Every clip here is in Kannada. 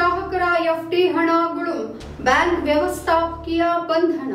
ಗ್ರಾಹಕರ ಎಫ್ಡಿ ಹಣಗಳು ಬ್ಯಾಂಕ್ ವ್ಯವಸ್ಥಾಪಕೀಯ ಬಂಧನ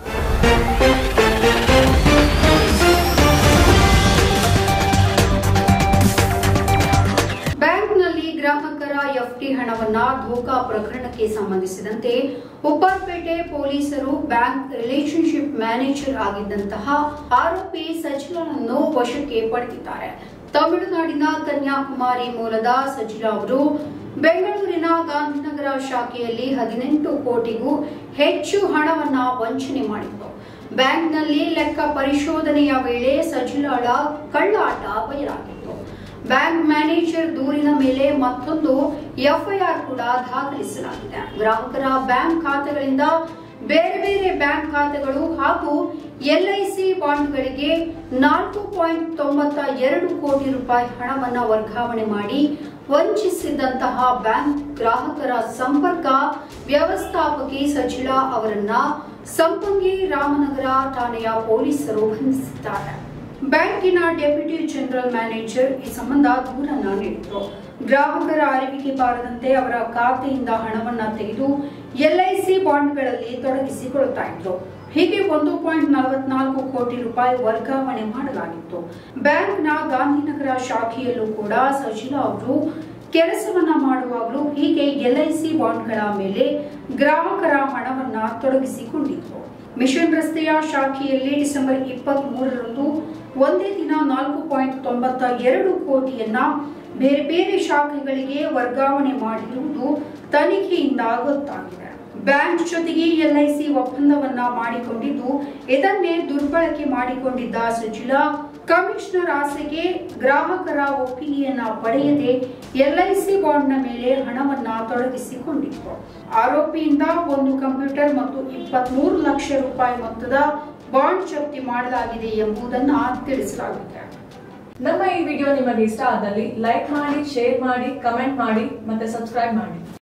ಬ್ಯಾಂಕ್ನಲ್ಲಿ ಗ್ರಾಹಕರ ಎಫ್ಡಿ ಹಣವನ್ನ ಧೋಕಾ ಪ್ರಕರಣಕ್ಕೆ ಸಂಬಂಧಿಸಿದಂತೆ ಉಪ್ಪರ್ಪೇಟೆ ಪೊಲೀಸರು ಬ್ಯಾಂಕ್ ರಿಲೇಶನ್ಶಿಪ್ ಮ್ಯಾನೇಜರ್ ಆಗಿದ್ದಂತಹ ಆರೋಪಿ ಸಜಿಲನನ್ನು ವಶಕ್ಕೆ ಪಡೆದಿದ್ದಾರೆ ತಮಿಳುನಾಡಿನ ಕನ್ಯಾಕುಮಾರಿ ಮೂಲದ ಸಜಿಲಾ ಅವರು ಬೆಂಗಳೂರಿನ ಗಾಂಧಿನಗರ ಶಾಖೆಯಲ್ಲಿ ಹದಿನೆಂಟು ಕೋಟಿಗೂ ಹೆಚ್ಚು ಹಣವನ್ನ ವಂಚನೆ ಮಾಡಿತ್ತು ಬ್ಯಾಂಕ್ನಲ್ಲಿ ಲೆಕ್ಕ ಪರಿಶೋಧನೆಯ ವೇಳೆ ಸಜಿಲಾಳ ಕಳ್ಳಾಟ ಬಯಲಾಗಿತ್ತು ಬ್ಯಾಂಕ್ ಮ್ಯಾನೇಜರ್ ದೂರಿನ ಮೇಲೆ ಮತ್ತೊಂದು ಎಫ್ಐಆರ್ ಕೂಡ ದಾಖಲಿಸಲಾಗಿದೆ ಗ್ರಾಹಕರ ಬ್ಯಾಂಕ್ ಖಾತೆಗಳಿಂದ ಬೇರೆ ಬೇರೆ ಬ್ಯಾಂಕ್ ಖಾತೆಗಳು ಹಾಗೂ ಎಲ್ಐಸಿ ಬಾಂಡ್ಗಳಿಗೆ ನಾಲ್ಕು ಪಾಯಿಂಟ್ ತೊಂಬತ್ತ ಎರಡು ಕೋಟಿ ರೂಪಾಯಿ ಹಣವನ್ನ ವರ್ಗಾವಣೆ ಮಾಡಿ ವಂಚಿಸಿದ್ದಂತಹ ಬ್ಯಾಂಕ್ ಗ್ರಾಹಕರ ಸಂಪರ್ಕ ವ್ಯವಸ್ಥಾಪಕಿ ಸಜಿಲಾ ಅವರನ್ನ ಸಂಪಂಗಿ ರಾಮನಗರ ಠಾಣೆಯ ಪೊಲೀಸರು ಬಂಧಿಸಿದ್ದಾರೆ ಬ್ಯಾಂಕಿನ ಡೆಪ್ಯೂಟಿ ಜನರಲ್ ಮ್ಯಾನೇಜರ್ ಈ ಸಂಬಂಧ ದೂರನ್ನ ನೀಡಿದ್ರು ಗ್ರಾಹಕರ ಅರಿವಿಗೆ ಬಾರದಂತೆ ಅವರ ಖಾತೆಯಿಂದ ಹಣವನ್ನ ತೆಗೆದು ಎಲ್ಐಸಿ ಬಾಂಡ್ಗಳಲ್ಲಿ ತೊಡಗಿಸಿಕೊಳ್ತಾ ಇದ್ರು ಹೀಗೆ ಒಂದು ಪಾಯಿಂಟ್ ನಲವತ್ನಾಲ್ಕು ಕೋಟಿ ರೂಪಾಯಿ ವರ್ಗಾವಣೆ ಮಾಡಲಾಗಿತ್ತು ಬ್ಯಾಂಕ್ನ ಗಾಂಧಿನಗರ ಶಾಖೆಯಲ್ಲೂ ಕೂಡ ಸಜಿಲಾ ಅವರು ಕೆಲಸವನ್ನ ಮಾಡುವಾಗಲೂ ಹೀಗೆ ಎಲ್ಐಸಿ ಬಾಂಡ್ಗಳ ಮೇಲೆ ಗ್ರಾಹಕರ ಹಣವನ್ನ ತೊಡಗಿಸಿಕೊಂಡಿದ್ರು ಮಿಷನ್ ರಸ್ತೆಯ ಶಾಖೆಯಲ್ಲಿ ಡಿಸೆಂಬರ್ ಇಪ್ಪತ್ತ್ ಮೂರರಂದು ಒಂದೇ ದಿನ ನಾಲ್ಕು ಪಾಯಿಂಟ್ ತೊಂಬತ್ತ ಎರಡು ಕೋಟಿಯನ್ನ ಬೇರೆ ಬೇರೆ ಶಾಖೆಗಳಿಗೆ ವರ್ಗಾವಣೆ ಮಾಡಿರುವುದು ತನಿಖೆಯಿಂದ ಗೊತ್ತಾಗಿದೆ ಬ್ಯಾಂಕ್ ಜೊತೆಗೆ ಎಲ್ಐಸಿ ಒಪ್ಪಂದವನ್ನ ಮಾಡಿಕೊಂಡಿದ್ದು ಇದನ್ನೇ ದುರ್ಬಳಕೆ ಮಾಡಿಕೊಂಡಿದ್ದ ಸಜಿಲಾ ಕಮಿಷನರ್ ಆಸೆಗೆ ಗ್ರಾಹಕರ ಒಪ್ಪಿಗೆಯನ್ನ ಪಡೆಯದೆ ಎಲ್ಐಸಿ ಬಾಂಡ್ನ ಮೇಲೆ ಹಣವನ್ನ ತೊಡಗಿಸಿಕೊಂಡಿತ್ತು ಆರೋಪಿಯಿಂದ ಒಂದು ಕಂಪ್ಯೂಟರ್ ಮತ್ತು ಇಪ್ಪತ್ಮೂರು ಲಕ್ಷ ರೂಪಾಯಿ ಮೊತ್ತದ ಬಾಂಡ್ ಜಪ್ತಿ ಮಾಡಲಾಗಿದೆ ಎಂಬುದನ್ನ ತಿಳಿಸಲಾಗಿದೆ ನಮ್ಮ ಈ ವಿಡಿಯೋ ನಿಮಗೆ ಇಷ್ಟ ಆದಲ್ಲಿ ಲೈಕ್ ಮಾಡಿ ಶೇರ್ ಮಾಡಿ ಕಮೆಂಟ್ ಮಾಡಿ ಮತ್ತೆ ಸಬ್ಸ್ಕ್ರೈಬ್ ಮಾಡಿ